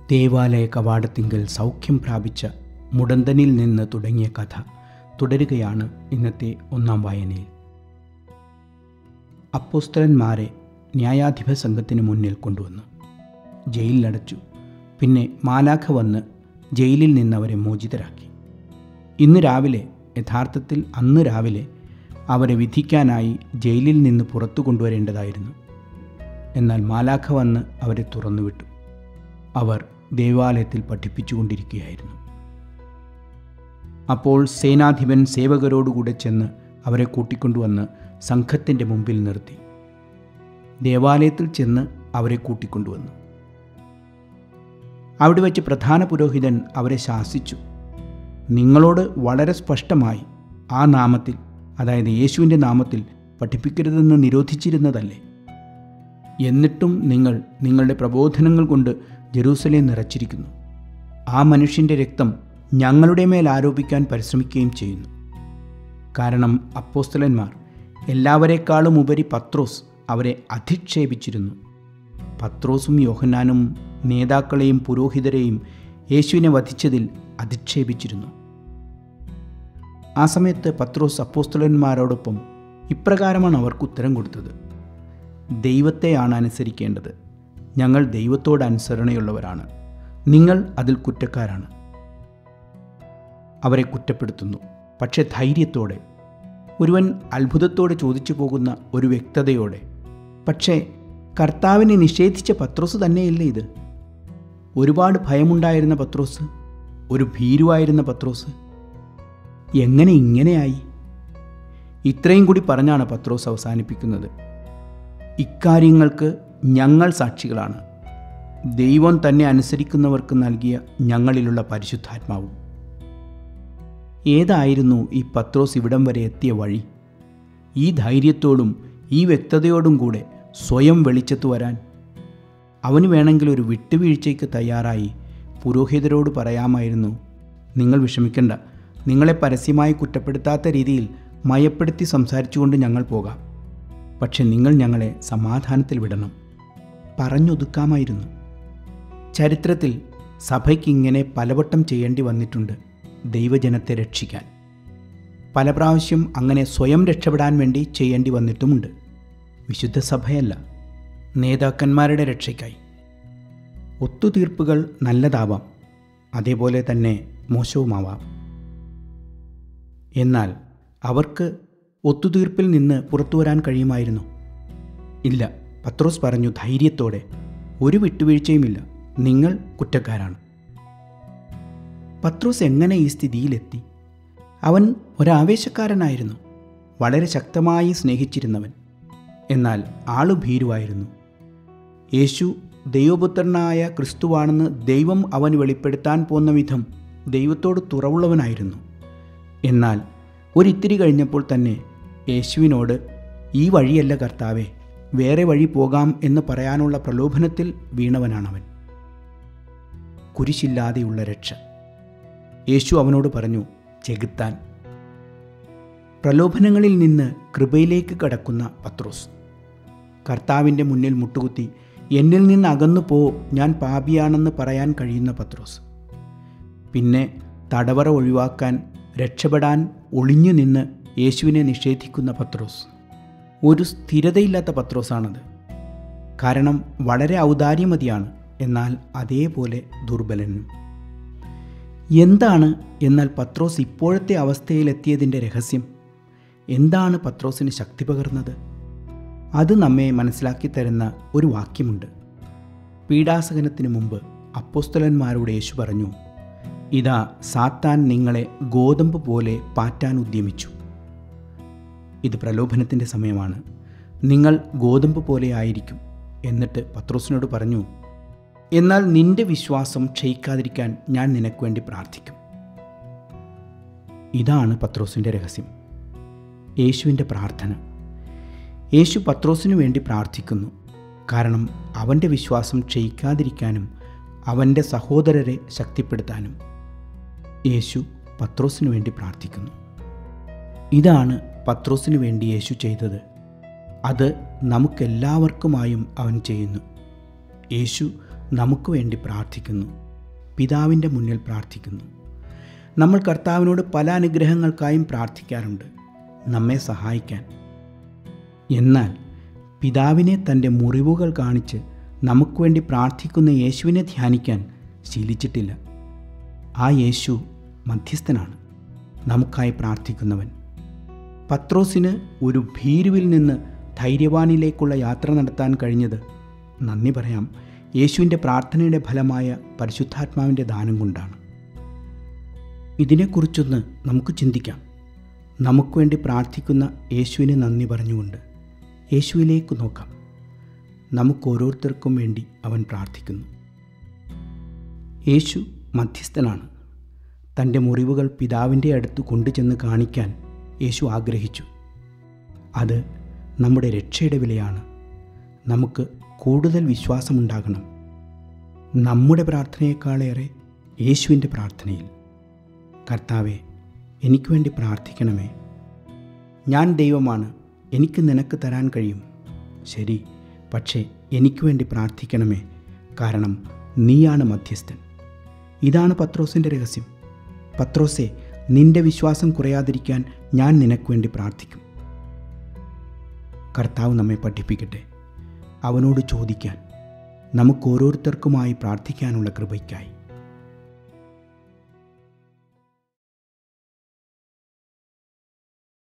ദേവാലയ കവാടത്തിങ്കൽ സൗഖ്യം പ്രാപിച്ച മുടന്തനിൽ നിന്ന് തുടങ്ങിയ കഥ തുടരുകയാണ് ഇന്നത്തെ ഒന്നാം വായനയിൽ അപ്പോസ്തലന്മാരെ ന്യായാധിപ സംഘത്തിന് മുന്നിൽ കൊണ്ടുവന്നു ജയിലിലടച്ചു പിന്നെ മാലാഖ വന്ന് ജയിലിൽ നിന്ന് അവരെ മോചിതരാക്കി ഇന്ന് രാവിലെ യഥാർത്ഥത്തിൽ അന്ന് രാവിലെ അവരെ വിധിക്കാനായി ജയിലിൽ നിന്ന് പുറത്തു കൊണ്ടുവരേണ്ടതായിരുന്നു എന്നാൽ മാലാഖ വന്ന് അവരെ തുറന്നുവിട്ടു അവർ ദേവാലയത്തിൽ പഠിപ്പിച്ചുകൊണ്ടിരിക്കുകയായിരുന്നു അപ്പോൾ സേനാധിപൻ സേവകരോടുകൂടെ ചെന്ന് അവരെ കൂട്ടിക്കൊണ്ടുവന്ന് സംഘത്തിൻ്റെ മുമ്പിൽ നിർത്തി ദേവാലയത്തിൽ ചെന്ന് അവരെ കൂട്ടിക്കൊണ്ടുവന്നു അവിടെ വെച്ച് പ്രധാന പുരോഹിതൻ അവരെ ശാസിച്ചു നിങ്ങളോട് വളരെ സ്പഷ്ടമായി ആ നാമത്തിൽ അതായത് യേശുവിൻ്റെ നാമത്തിൽ പഠിപ്പിക്കരുതെന്ന് നിരോധിച്ചിരുന്നതല്ലേ എന്നിട്ടും നിങ്ങൾ നിങ്ങളുടെ പ്രബോധനങ്ങൾ കൊണ്ട് ജെറൂസലേം നിറച്ചിരിക്കുന്നു ആ മനുഷ്യൻ്റെ രക്തം ഞങ്ങളുടെ മേൽ ആരോപിക്കാൻ പരിശ്രമിക്കുകയും ചെയ്യുന്നു കാരണം അപ്പോസ്തലന്മാർ എല്ലാവരെക്കാളും ഉപരി പത്രോസ് അവരെ അധിക്ഷേപിച്ചിരുന്നു പത്രോസും യോഹന്നാനും നേതാക്കളെയും പുരോഹിതരെയും യേശുവിനെ വധിച്ചതിൽ അധിക്ഷേപിച്ചിരുന്നു ആ സമയത്ത് പത്രോസ് അപ്പോസ്തലന്മാരോടൊപ്പം ഇപ്രകാരമാണ് അവർക്ക് ഉത്തരം കൊടുത്തത് ദൈവത്തെയാണ് അനുസരിക്കേണ്ടത് ഞങ്ങൾ ദൈവത്തോട് അനുസരണയുള്ളവരാണ് നിങ്ങൾ അതിൽ കുറ്റക്കാരാണ് അവരെ കുറ്റപ്പെടുത്തുന്നു പക്ഷേ ധൈര്യത്തോടെ ഒരുവൻ അത്ഭുതത്തോടെ ചോദിച്ചു പോകുന്ന ഒരു വ്യക്തതയോടെ പക്ഷേ കർത്താവിനെ നിഷേധിച്ച പത്രോസ് തന്നെയല്ലേ ഇത് ഒരുപാട് ഭയമുണ്ടായിരുന്ന പത്രോസ് ഒരു ഭീരുവായിരുന്ന പത്രോസ് എങ്ങനെ ഇങ്ങനെയായി ഇത്രയും കൂടി പറഞ്ഞാണ് പത്രോസ് അവസാനിപ്പിക്കുന്നത് ഇക്കാര്യങ്ങൾക്ക് ഞങ്ങൾ സാക്ഷികളാണ് ദൈവം തന്നെ അനുസരിക്കുന്നവർക്ക് നൽകിയ ഞങ്ങളിലുള്ള പരിശുദ്ധാത്മാവും ഏതായിരുന്നു ഈ പത്രോസ് ഇവിടം വരെ എത്തിയ വഴി ഈ ധൈര്യത്തോടും ഈ വ്യക്തതയോടും കൂടെ സ്വയം വെളിച്ചത്ത് വരാൻ അവന് വേണമെങ്കിൽ ഒരു വിട്ടുവീഴ്ചയ്ക്ക് തയ്യാറായി പുരോഹിതരോട് പറയാമായിരുന്നു നിങ്ങൾ വിഷമിക്കണ്ട നിങ്ങളെ പരസ്യമായി കുറ്റപ്പെടുത്താത്ത രീതിയിൽ മയപ്പെടുത്തി സംസാരിച്ചുകൊണ്ട് ഞങ്ങൾ പോകാം പക്ഷെ നിങ്ങൾ ഞങ്ങളെ സമാധാനത്തിൽ വിടണം പറഞ്ഞൊതുക്കാമായിരുന്നു ചരിത്രത്തിൽ സഭയ്ക്ക് ഇങ്ങനെ പലവട്ടം ചെയ്യേണ്ടി വന്നിട്ടുണ്ട് ദൈവജനത്തെ രക്ഷിക്കാൻ പല പ്രാവശ്യം അങ്ങനെ സ്വയം രക്ഷപ്പെടാൻ വേണ്ടി ചെയ്യേണ്ടി വന്നിട്ടുമുണ്ട് വിശുദ്ധ സഭയല്ല നേതാക്കന്മാരുടെ രക്ഷയ്ക്കായി ഒത്തുതീർപ്പുകൾ നല്ലതാവാം അതേപോലെ തന്നെ മോശവുമാവാം എന്നാൽ അവർക്ക് ഒത്തുതീർപ്പിൽ നിന്ന് പുറത്തു വരാൻ കഴിയുമായിരുന്നു ഇല്ല പത്രോസ് പറഞ്ഞു ധൈര്യത്തോടെ ഒരു വിട്ടുവീഴ്ചയുമില്ല നിങ്ങൾ കുറ്റക്കാരാണ് പത്രോസ് എങ്ങനെ ഈ സ്ഥിതിയിലെത്തി അവൻ ഒരാവേശക്കാരനായിരുന്നു വളരെ ശക്തമായി സ്നേഹിച്ചിരുന്നവൻ എന്നാൽ ആളു ഭീരുവായിരുന്നു യേശു ദൈവപുത്രനായ ക്രിസ്തുവാണെന്ന് ദൈവം അവന് വെളിപ്പെടുത്താൻ പോന്ന വിധം ദൈവത്തോട് തുറവുള്ളവനായിരുന്നു എന്നാൽ ഒരിത്തിരി കഴിഞ്ഞപ്പോൾ തന്നെ യേശുവിനോട് ഈ വഴിയല്ല കർത്താവേ വേറെ വഴി പോകാം എന്ന് പറയാനുള്ള പ്രലോഭനത്തിൽ വീണവനാണവൻ കുരിശില്ലാതെയുള്ള രക്ഷ യേശു അവനോട് പറഞ്ഞു ചെകുത്താൻ പ്രലോഭനങ്ങളിൽ നിന്ന് കൃപയിലേക്ക് കടക്കുന്ന പത്രോസ് കർത്താവിൻ്റെ മുന്നിൽ മുട്ടുകുത്തി എന്നിൽ നിന്ന് അകന്നു പോ ഞാൻ പാപിയാണെന്ന് പറയാൻ കഴിയുന്ന പത്രോസ് പിന്നെ തടവറ ഒഴിവാക്കാൻ രക്ഷപ്പെടാൻ ഒളിഞ്ഞു നിന്ന് യേശുവിനെ നിഷേധിക്കുന്ന പത്രോസ് ഒരു സ്ഥിരതയില്ലാത്ത പത്രോസാണത് കാരണം വളരെ ഔദാര്യമതിയാണ് എന്നാൽ അതേപോലെ ദുർബലനും എന്താണ് എന്നാൽ പത്രോസ് ഇപ്പോഴത്തെ അവസ്ഥയിലെത്തിയതിൻ്റെ രഹസ്യം എന്താണ് പത്രോസിന് ശക്തി പകർന്നത് അത് നമ്മെ മനസ്സിലാക്കി തരുന്ന ഒരു വാക്യമുണ്ട് പീഡാസകനത്തിന് മുമ്പ് അപ്പോസ്തലന്മാരോട് യേശു പറഞ്ഞു ഇതാ സാത്താൻ നിങ്ങളെ ഗോതമ്പ് പോലെ പാറ്റാൻ ഉദ്യമിച്ചു ഇത് പ്രലോഭനത്തിൻ്റെ സമയമാണ് നിങ്ങൾ ഗോതമ്പ് പോലെ ആയിരിക്കും എന്നിട്ട് പത്രോസിനോട് പറഞ്ഞു എന്നാൽ നിന്റെ വിശ്വാസം ക്ഷയിക്കാതിരിക്കാൻ ഞാൻ നിനക്ക് വേണ്ടി പ്രാർത്ഥിക്കും ഇതാണ് പത്രോസിൻ്റെ രഹസ്യം യേശുവിൻ്റെ പ്രാർത്ഥന യേശു പത്രോസിനു വേണ്ടി പ്രാർത്ഥിക്കുന്നു കാരണം അവൻ്റെ വിശ്വാസം ക്ഷയിക്കാതിരിക്കാനും അവൻ്റെ സഹോദരരെ ശക്തിപ്പെടുത്താനും യേശു പത്രോസിനു വേണ്ടി പ്രാർത്ഥിക്കുന്നു ഇതാണ് പത്രോസിനു വേണ്ടി യേശു ചെയ്തത് അത് നമുക്കെല്ലാവർക്കുമായും അവൻ ചെയ്യുന്നു യേശു നമുക്ക് വേണ്ടി പ്രാർത്ഥിക്കുന്നു പിതാവിൻ്റെ മുന്നിൽ പ്രാർത്ഥിക്കുന്നു നമ്മൾ കർത്താവിനോട് പല അനുഗ്രഹങ്ങൾക്കായും പ്രാർത്ഥിക്കാറുണ്ട് നമ്മെ സഹായിക്കാൻ എന്നാൽ പിതാവിനെ തൻ്റെ മുറിവുകൾ കാണിച്ച് നമുക്ക് വേണ്ടി പ്രാർത്ഥിക്കുന്ന യേശുവിനെ ധ്യാനിക്കാൻ ശീലിച്ചിട്ടില്ല ആ യേശു മധ്യസ്ഥനാണ് നമുക്കായി പ്രാർത്ഥിക്കുന്നവൻ പത്രോസിന് ഒരു ഭീരുവിൽ നിന്ന് ധൈര്യവാനിലേക്കുള്ള യാത്ര നടത്താൻ കഴിഞ്ഞത് നന്ദി പറയാം യേശുവിൻ്റെ പ്രാർത്ഥനയുടെ ഫലമായ പരിശുദ്ധാത്മാവിൻ്റെ ദാനം കൊണ്ടാണ് ഇതിനെക്കുറിച്ചൊന്ന് നമുക്ക് ചിന്തിക്കാം നമുക്ക് വേണ്ടി പ്രാർത്ഥിക്കുന്ന യേശുവിന് നന്ദി പറഞ്ഞുകൊണ്ട് യേശുവിലേക്ക് നോക്കാം നമുക്ക് ഓരോരുത്തർക്കും വേണ്ടി അവൻ പ്രാർത്ഥിക്കുന്നു യേശു മധ്യസ്ഥനാണ് തൻ്റെ മുറിവുകൾ പിതാവിൻ്റെ അടുത്ത് കൊണ്ടുചെന്ന് കാണിക്കാൻ യേശു ആഗ്രഹിച്ചു അത് നമ്മുടെ രക്ഷയുടെ വിലയാണ് നമുക്ക് കൂടുതൽ വിശ്വാസമുണ്ടാകണം നമ്മുടെ പ്രാർത്ഥനയേക്കാളേറെ യേശുവിൻ്റെ പ്രാർത്ഥനയിൽ കർത്താവെ എനിക്ക് വേണ്ടി പ്രാർത്ഥിക്കണമേ ഞാൻ ദൈവമാണ് എനിക്ക് നിനക്ക് തരാൻ കഴിയും ശരി പക്ഷേ എനിക്ക് വേണ്ടി പ്രാർത്ഥിക്കണമേ കാരണം നീയാണ് മധ്യസ്ഥൻ ഇതാണ് പത്രോസിൻ്റെ രഹസ്യം പത്രോസെ നിന്റെ വിശ്വാസം കുറയാതിരിക്കാൻ ഞാൻ നിനക്ക് വേണ്ടി പ്രാർത്ഥിക്കും കർത്താവ് നമ്മെ പഠിപ്പിക്കട്ടെ അവനോട് ചോദിക്കാൻ നമുക്ക് ഓരോരുത്തർക്കുമായി പ്രാർത്ഥിക്കാനുള്ള കൃപയ്ക്കായി